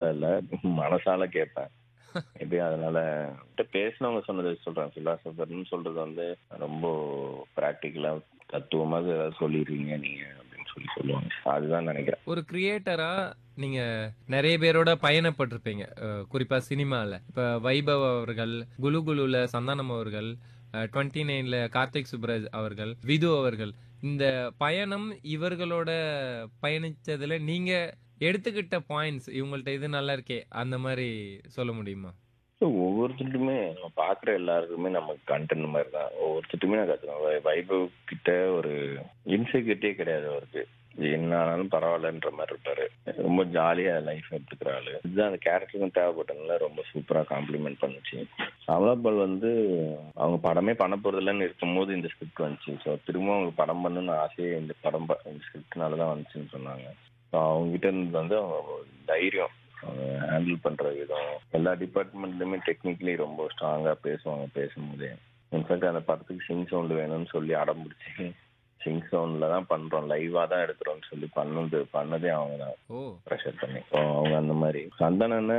இல்ல மனசால கேட்பேன் மேபி அதனால என்கிட்ட பேசினவங்க சொன்னது சொல்றேன் பிலாசபர்னு சொல்றது வந்து ரொம்ப பிராக்டிக்கலா தத்துவமாக ஏதாவது சொல்லிடுறீங்க நீங்க அப்படின்னு சொல்லி சொல்லுவாங்க அதுதான் நினைக்கிறேன் ஒரு கிரியேட்டரா நீங்க நிறைய பேரோட பயணப்பட்டிருப்பீங்க அஹ் குறிப்பா சினிமால இப்ப வைபவ் அவர்கள் குலு குலுல சந்தானம் அவர்கள் டுவெண்ட்டி நைன்ல கார்த்திக் சுப்ராஜ் அவர்கள் விது அவர்கள் இந்த பயணம் இவர்களோட பயணிச்சதுல நீங்க எடுத்துக்கிட்ட பாயிண்ட்ஸ் இவங்கள்ட்ட இது நல்லா இருக்கே அந்த மாதிரி சொல்ல முடியுமா ஸோ ஒவ்வொருத்தருக்குமே நம்ம பார்க்குற எல்லாருக்குமே நமக்கு கண்டென்ட் மாதிரி தான் ஒவ்வொருத்தருக்குமே நான் கற்றுக்கணும் வைபவ் கிட்ட ஒரு இன்செக்யூரிட்டியே கிடையாது அவருக்கு என்ன ஆனாலும் பரவாயில்லன்ற மாதிரி இருப்பாரு ரொம்ப ஜாலியா லைஃப் எடுத்துக்கிற ஆளு இதுதான் அந்த கேரக்டருக்கும் தேவைப்பட்டதுனால ரொம்ப சூப்பரா காம்ப்ளிமெண்ட் பண்ணுச்சு அமலாபால் வந்து அவங்க படமே பண்ண போறதில்லன்னு இருக்கும் போது இந்த ஸ்கிரிப்ட் வந்துச்சு ஸோ திரும்ப அவங்க படம் பண்ணணும்னு ஆசையே இந்த படம் ப- இந்த ஸ்கிரிப்ட்னால தான் வந்துச்சுன்னு சொன்னாங்க ஸோ அவங்க கிட்ட இருந்து வந்து அவங்க தைரியம் ஹேண்டில் பண்ற விதம் எல்லா டிபார்ட்மெண்ட்லயுமே டெக்னிக்கலி ரொம்ப ஸ்ட்ராங்கா பேசுவாங்க பேசும்போதே இன்ஃபேக்ட் அந்த படத்துக்கு சிங் சவுண்ட் வேணும்னு சொல்லி அடம் பிடிச்சி சிங் சவுண்ட்ல தான் பண்றோம் லைவா தான் எடுக்கிறோம்னு சொல்லி பண்ணது பண்ணதே அவங்க தான் ஓ ப்ரெஷர் பண்ணி So, அவங்க அந்த மாதிரி சந்தனன்னு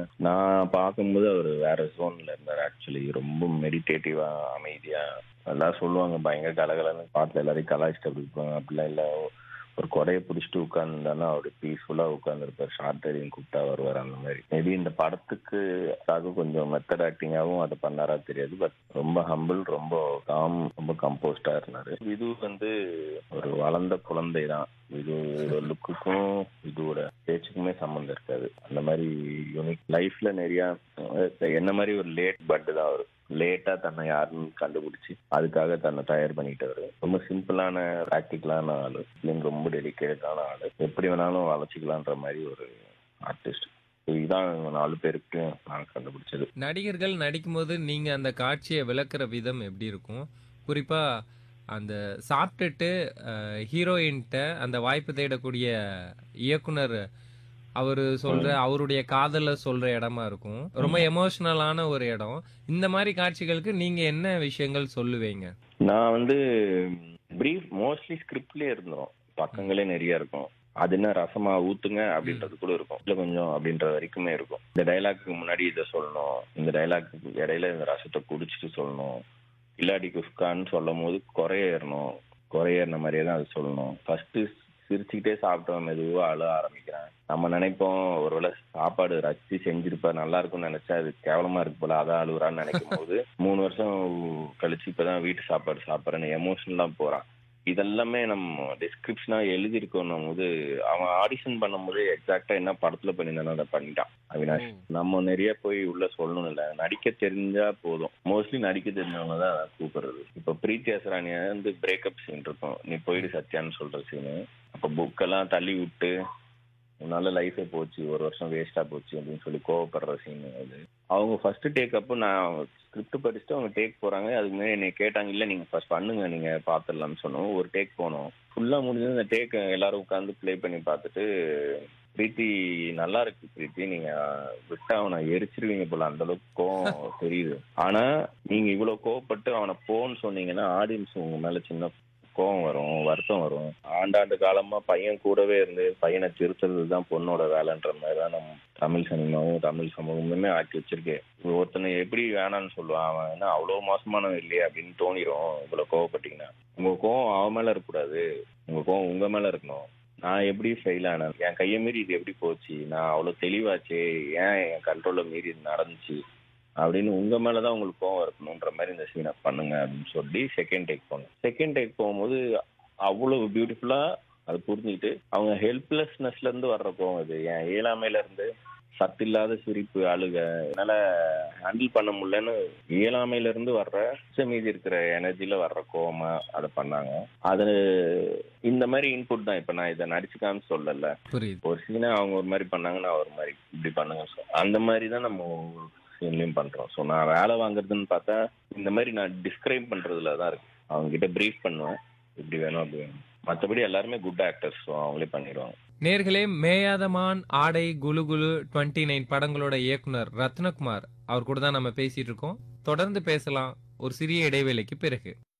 நான் பார்க்கும்போது அவர் வேற ஜோன்ல இருந்தார் ஆக்சுவலி ரொம்ப மெடிடேட்டிவா அமைதியா எல்லாம் சொல்லுவாங்க பயங்கர கலகலன்னு பாட்டுல எல்லாரையும் கலாய்ச்சிட்டு அப்படி இருப்பாங்க அப்படிலாம் இல்ல ஒரு கொடையை பிடிச்சிட்டு உட்கார்ந்துருந்தானா அவர் பீஸ்ஃபுல்லா உட்காந்துருப்பார் ஷார்ட் டைரிங் கூப்பிட்டா வருவார் அந்த மாதிரி மேபி இந்த படத்துக்கு அதுக்காக கொஞ்சம் மெத்தட் ஆக்டிங்காகவும் அதை பண்ணாரா தெரியாது பட் ரொம்ப ஹம்பிள் ரொம்ப காம் ரொம்ப கம்போஸ்டா இருந்தாரு இது வந்து ஒரு வளர்ந்த குழந்தை தான் இதோட லுக்குக்கும் இதோட பேச்சுக்குமே சம்மந்தம் இருக்காது அந்த மாதிரி யூனிக் லைஃப்ல நிறைய அஹ், என்ன மாதிரி ஒரு லேட் பட்டு தான் அவர் லேட்டா தன்னை யாருன்னு கண்டுபிடிச்சு அதுக்காக தன்னை தயார் பண்ணிக்கிட்டவர் ரொம்ப சிம்பிளான ப்ராக்டிக்கலான ஆளு இல்லைங்க ரொம்ப டெடிக்கேட்டான ஆளு எப்படி வேணாலும் வளர்ச்சிக்கலான்ற மாதிரி ஒரு ஆர்டிஸ்ட் இதுதான் இவங்க நாலு பேருக்கு நான் கண்டுபிடிச்சது நடிகர்கள் நடிக்கும்போது நீங்க அந்த காட்சியை விளக்குற விதம் எப்படி இருக்கும் குறிப்பா அந்த சாப்பிட்டுட்டு ஹீரோயின்ட்ட அந்த வாய்ப்பு தேடக்கூடிய இயக்குனர் அவரு சொல்ற அவருடைய காதல சொல்ற இடமா இருக்கும் ரொம்ப எமோஷனலான ஒரு இடம் இந்த மாதிரி காட்சிகளுக்கு நீங்க என்ன விஷயங்கள் சொல்லுவீங்க நான் வந்து பிரீஃப் மோஸ்ட்லி ஸ்கிரிப்ட்லயே இருந்தோம் பக்கங்களே நிறைய இருக்கும் அது என்ன ரசமா ஊத்துங்க அப்படின்றது கூட இருக்கும் இல்ல கொஞ்சம் அப்படின்ற வரைக்குமே இருக்கும் இந்த டைலாக்கு முன்னாடி இதை சொல்லணும் இந்த டைலாக்கு இடையில இந்த ரசத்தை குடிச்சிட்டு சொல்லணும் இல்லாடி குஸ்கான்னு சொல்லும் போது குறையேறணும் குறையேறின மாதிரியே தான் அது சொல்லணும் ஃபர்ஸ்ட் சிரிச்சுக்கிட்டே சாப்பிட்டோம் மெதுவா அழ ஆரம்பிக்கிறேன் நம்ம நினைப்போம் ஒருவேளை சாப்பாடு ரசிச்சு செஞ்சிருப்பா நல்லா இருக்கும்னு நினைச்சா அது கேவலமா இருக்கு போல அதான் அழுகுறான்னு நினைக்கும் போது மூணு வருஷம் கழிச்சு இப்பதான் வீட்டு சாப்பாடு சாப்பிட்றேன்னு எமோஷனலா போறான் இதெல்லாமே நம்ம டிஸ்கிரிப்ஷனா எழுதியிருக்கோம் போது அவன் ஆடிஷன் பண்ணும்போது எக்ஸாக்டா என்ன படத்துல பண்ணியிருந்தானோ அதை பண்ணிட்டான் அவினாஷ் நம்ம நிறைய போய் உள்ள சொல்லணும் இல்ல நடிக்க தெரிஞ்சா போதும் மோஸ்ட்லி நடிக்க தெரிஞ்சவங்க தான் அதை கூப்பிடுறது இப்ப பிரீத்தி அசராணிய வந்து பிரேக்கப் சீன் இருக்கும் நீ போயிடு சத்யான்னு சொல்ற சீனு அப்ப புக்கெல்லாம் தள்ளி விட்டு உன்னால லைஃபே போச்சு ஒரு வருஷம் வேஸ்டா போச்சு அப்படின்னு சொல்லி கோவப்படுற சீன் அது அவங்க ஃபர்ஸ்ட் டேக் அப்போ நான் ஸ்கிரிப்ட் படிச்சுட்டு அவங்க டேக் போறாங்க அதுக்கு முன்னாடி என்னை கேட்டாங்க இல்ல நீங்க ஃபர்ஸ்ட் பண்ணுங்க நீங்க பாத்துடலாம்னு சொன்னோம் ஒரு டேக் போனோம் ஃபுல்லா முடிஞ்சது அந்த டேக் எல்லாரும் உட்காந்து ப்ளே பண்ணி பார்த்துட்டு பிரீத்தி நல்லா இருக்கு பிரீத்தி நீங்க விட்டா அவனை எரிச்சிருவீங்க போல அந்த அளவுக்கு கோவம் தெரியுது ஆனா நீங்க இவ்வளவு கோவப்பட்டு அவனை போன்னு சொன்னீங்கன்னா ஆடியன்ஸ் உங்க மேல சின்ன கோவம் வரும் வருத்தம் வரும் ஆண்டாண்டு காலமா பையன் கூடவே இருந்து பையனை திருத்துறது தான் பொண்ணோட வேலைன்ற மாதிரி தான் நம்ம தமிழ் சினிமாவும் தமிழ் சமூகமுமே ஆக்கி வச்சிருக்கு ஒருத்தனை எப்படி வேணாம்னு சொல்லுவான் அவன் என்ன அவ்வளவு மோசமானவன் இல்லையே அப்படின்னு தோணிரும் இவ்வளவு கோவப்பட்டீங்கன்னா உங்க கோவம் அவன் மேல இருக்கக்கூடாது உங்க கோவம் உங்க மேல இருக்கணும் நான் எப்படி ஃபெயில் ஆனேன் என் கையை மீறி இது எப்படி போச்சு நான் அவ்வளவு தெளிவாச்சே ஏன் என் கண்ட்ரோல்ல மீறி இது நடந்துச்சு அப்படின்னு உங்க மேலதான் உங்களுக்கு கோவம் இருக்கணும்ன்ற மாதிரி இந்த சீனை பண்ணுங்க அப்படின்னு சொல்லி செகண்ட் டேக் போனேன் செகண்ட் டேக் போகும்போது அவ்வளவு பியூட்டிஃபுல்லா அது புரிஞ்சுக்கிட்டு அவங்க ஹெல்ப்லெஸ்னஸ்ல இருந்து வர்ற கோவம் இது என் இயலாமையில இருந்து சத்து இல்லாத சிரிப்பு அழுக என்னால ஹேண்டில் பண்ண முடியலன்னு இயலாமையில இருந்து வர்ற மிச்ச மீதி இருக்கிற எனர்ஜில வர்ற கோவமா அதை பண்ணாங்க அது இந்த மாதிரி இன்புட் தான் இப்ப நான் இதை நடிச்சுக்கான்னு சொல்லல புரியுது ஒரு சீனை அவங்க ஒரு மாதிரி பண்ணாங்க நான் ஒரு மாதிரி இப்படி பண்ணுங்க சொ- அந்த மாதிரி தான் நம்ம சீன்லயும் பண்றோம் ஸோ நான் வேலை வாங்குறதுன்னு பார்த்தா இந்த மாதிரி நான் டிஸ்கிரைப் பண்றதுல தான் இருக்கு அவங்க கிட்ட ப்ரீஃப் பண்ணுவேன் இப்படி வேணும் அப்படி வேணும் மற்றபடி எல்லாருமே குட் ஆக்டர்ஸ் ஸோ அவங்களே பண்ணிடுவாங்க நேர்களே மேயாதமான் ஆடை குலு குலு டுவெண்ட்டி நைன் படங்களோட இயக்குனர் ரத்னகுமார் அவர் கூட தான் நம்ம பேசிட்டு இருக்கோம் தொடர்ந்து பேசலாம் ஒரு சிறிய இடைவேளைக்கு பிறகு